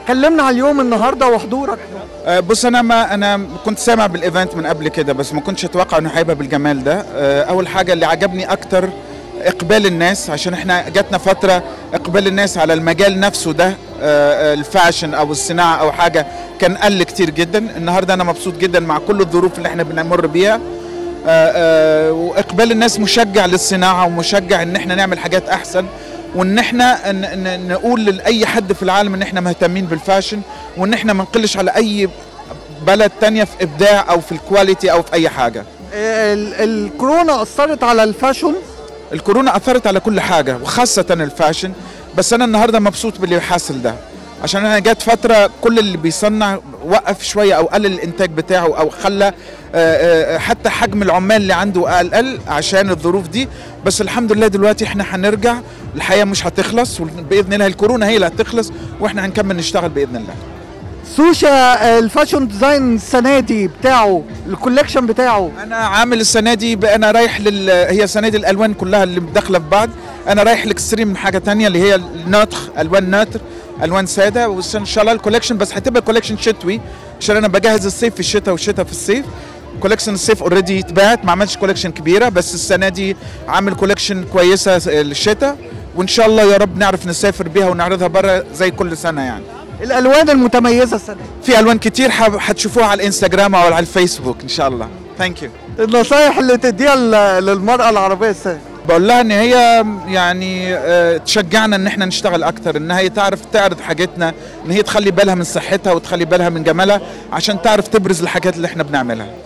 كلمنا على اليوم النهارده وحضورك آه، بص انا ما انا كنت سامع بالايفنت من قبل كده بس ما كنتش اتوقع انه هيبقى بالجمال ده آه، اول حاجه اللي عجبني اكتر اقبال الناس عشان احنا جاتنا فتره اقبال الناس على المجال نفسه ده آه، آه، الفاشن او الصناعه او حاجه كان قل كتير جدا النهارده انا مبسوط جدا مع كل الظروف اللي احنا بنمر بيها آه، آه، واقبال الناس مشجع للصناعه ومشجع ان احنا نعمل حاجات احسن وان احنا ن- ن- نقول لاي حد في العالم ان احنا مهتمين بالفاشن وان احنا ما نقلش على اي بلد تانية في ابداع او في الكواليتي او في اي حاجه ال- الكورونا اثرت على الفاشون الكورونا اثرت على كل حاجه وخاصه الفاشن بس انا النهارده مبسوط باللي حاصل ده عشان انا جات فتره كل اللي بيصنع وقف شويه او قلل الانتاج بتاعه او خلى آه، آه، حتى حجم العمال اللي عنده قل قل عشان الظروف دي بس الحمد لله دلوقتي احنا هنرجع الحياه مش هتخلص باذن الله الكورونا هي اللي هتخلص واحنا هنكمل نشتغل باذن الله سوشا الفاشون ديزاين السنه دي بتاعه الكوليكشن بتاعه انا عامل السنه دي ب- انا رايح لل هي السنه دي الالوان كلها اللي داخله في بعض انا رايح لاكستريم من حاجه تانية اللي هي الناتخ الوان ناتر الوان ساده وان شاء الله الكوليكشن بس هتبقى كوليكشن شتوي عشان انا بجهز الصيف في الشتاء والشتاء في الصيف كوليكشن الصيف اوريدي اتباعت ما عملتش كوليكشن كبيره بس السنه دي عامل كوليكشن كويسه للشتاء وان شاء الله يا رب نعرف نسافر بيها ونعرضها بره زي كل سنه يعني الالوان المتميزه السنه دي في الوان كتير حب- هتشوفوها على الانستغرام او على الفيسبوك ان شاء الله ثانك يو النصايح اللي تديها ل- للمراه العربيه السنه دي. بقول لها ان هي يعني آه، تشجعنا ان احنا نشتغل اكتر ان هي تعرف تعرض حاجتنا ان هي تخلي بالها من صحتها وتخلي بالها من جمالها عشان تعرف تبرز الحاجات اللي احنا بنعملها